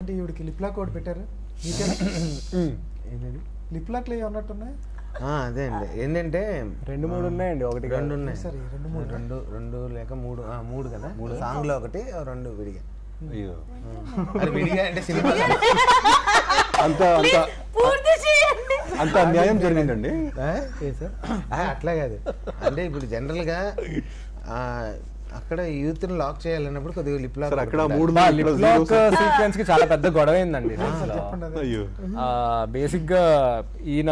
ఏంటి ఈవిడికి lip lock ఒకటి పెట్టారు మీకేనా ఏంటది లిప్ లాక్లు ఏమి ఉన్నట్టున్నాయి ఆ, అదే అండి ఏంటంటే రెండు మూడు ఉన్నాయండి ఒకటి కాదు. రెండు ఉన్నాయి సరే రెండు మూడు రెండు రెండు లేక మూడు ఆ, మూడు కదా మూడు సాంగ్ లో ఒకటి రెండు విడిగా అయ్యో అది విడిగా అంటే సినిమా అంత అంత పూర్తి చేయండి అంత అన్యాయం జరిగిందండి అట్లా కాదు అంటే ఇప్పుడు జనరల్ గా ఆ, అక్కడ యూత్ ని లాక్ చేయాలన్నప్పుడు కొద్దిగా లిప్ లాక్ సార్ అక్కడ ఉండాలి. మూడు మా ఉన్నాయి, లిప్ ఇక్కడ లాక్ zero, సార్. సీక్వెన్స్ కి చాలా పెద్ద గొడవ అయిందండి అసలు. చెప్పండి అదే. అయ్యో బేసిక్ గా ఈయన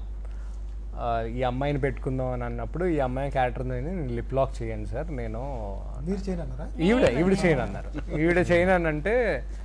ఆ, ఈ అమ్మాయిని పెట్టుకుందాం అని అన్నప్పుడు ఈ అమ్మాయి క్యారెక్టర్ నేను లిప్ లాక్ చేయండి సార్ నేను మీరు చేయనన్నారా ఈవిడ ఈవిడ చేయను అన్నారు ఈవిడ చేయను అని అంటే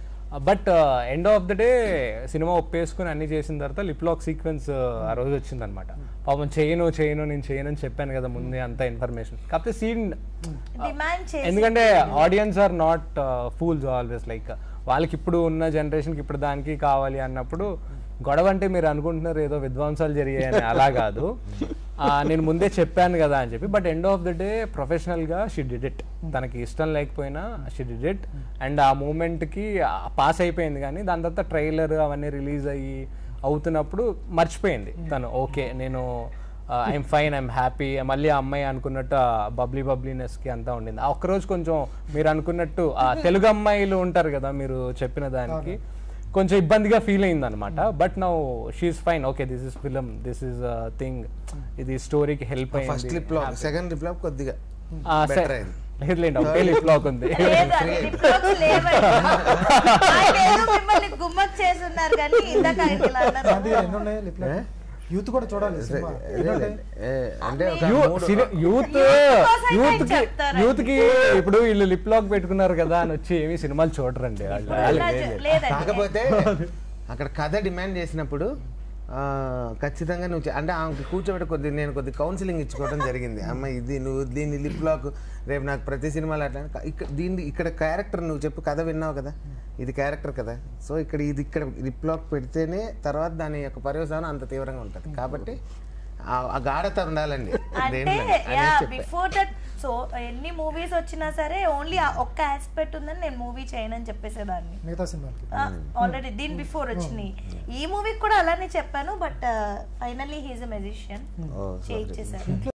but end of the day cinema ఒప్పేసుకుని అన్ని చేసిన తర్వాత లిప్ లాక్ సీక్వెన్స్ ఆ రోజు వచ్చిందనమాట పాపం చేయను చేయను నేను చేయను అని చెప్పాను కదా ముందే అంత ఇన్ఫర్మేషన్ కాకపోతే సీన్ డిమాండ్ చేసి ఎందుకంటే audience are not fools always like వాళ్ళకి ఇప్పుడు ఉన్న జనరేషన్కి ఇప్పుడు దానికి కావాలి అన్నప్పుడు గొడవ అంటే మీరు అనుకుంటున్నారు ఏదో విధ్వంసాలు జరిగాయని అలా కాదు ఆ, నేను ముందే చెప్పాను కదా అని చెప్పి but end of the day ప్రొఫెషనల్గా షీ డిడ్ ఇట్ తనకి ఇష్టం లేకపోయినా షీ డిడ్ ఇట్ అండ్ ఆ మూమెంట్కి పాస్ అయిపోయింది కానీ దాని తర్వాత ట్రైలర్ అవన్నీ రిలీజ్ అయ్యి అవుతున్నప్పుడు మర్చిపోయింది తను ఓకే నేను ఐఎమ్ ఫైన్ ఐఎమ్ హ్యాపీ మళ్ళీ ఆ అమ్మాయి అనుకున్నట్టు బబ్లీ బబ్లీనెస్కి అంతా ఉండింది ఆ ఒక్కరోజు కొంచెం మీరు అనుకున్నట్టు ఆ తెలుగు అమ్మాయిలు ఉంటారు కదా మీరు చెప్పిన దానికి కొంచెం ఇబ్బందిగా ఫీల్ అయింది అనమాట but now she's fine okay this is film this is thing ఇది స్టోరీకి హెల్ప్ ఫస్ట్ అయింది lip lock second lip lock కొద్దిగా ఆ, better సరే. అయింది. లేదు లేండి ఒకే లిప్ లాక్ ఉంది లేదు అది లిప్ లాక్స్ లేవండి ఆయన ఏదో మిమ్మల్ని గుమ్మక్ చేస్తున్నారు కానీ ఇందాక ఆయన ఇలా అన్నారు అది ఎన్ని ఉన్నాయి లిప్ లాక్ యూత్ కూడా చూడాలి సినిమా ఎన్ని ఉంటాయి? ఏ, అంటే ఒక మూడు- యూత్ కోసం యూత్ ఆయన కి చెప్తారండి. యూత్ కి ఇప్పుడు వీళ్ళు లిప్ లాక్ పెట్టుకున్నారు కదా అని వచ్చి ఏమి సినిమాలు చూడరండి వాళ్ళు అలా చే- లేదండి కాకపోతే అక్కడ కథ డిమాండ్ చేసినప్పుడు ఆ, ఖచ్చితంగా నువ్వు చే- అంటే ఆమెకి కూర్చోబెట్టి కొద్ది నేను కొద్ది కౌన్సిలింగ్ ఇచ్చుకోవడం జరిగింది అమ్మ ఇది నువ్వు దీన్ని లిప్ లాక్ రేపు నాకు ప్రతి సినిమాలో అట్లా ఇక్కడ దీన్ని ఇక్కడ క్యారెక్టర్ నువ్వు చెప్పు కథ విన్నావు కదా ఇది క్యారెక్టర్ కదా సో ఇక్కడ ఇది ఇక్కడ లిప్ లాక్ పెడితేనే తర్వాత దాని యొక్క పర్యవసానం అంత తీవ్రంగా ఉంటుంది కాబట్టి ఆ- ఆ గాఢత ఉండాలండి అంటే దేంట్లో యా అనేది చెప్పా. బిఫోర్ దట్ సో ఎన్ని మూవీస్ వచ్చినా సరే ఓన్లీ ఒక్క ఆస్పెక్ట్ ఉందని నేను మూవీ చేయనని చెప్పేసేదాన్ని మిగతా సినిమాలకి ఆల్రెడీ దీని బిఫోర్ వచ్చినాయి ఈ మూవీకి కూడా అలానే చెప్పాను but finally he's a magician ఓ, sorry. చేయించేసారు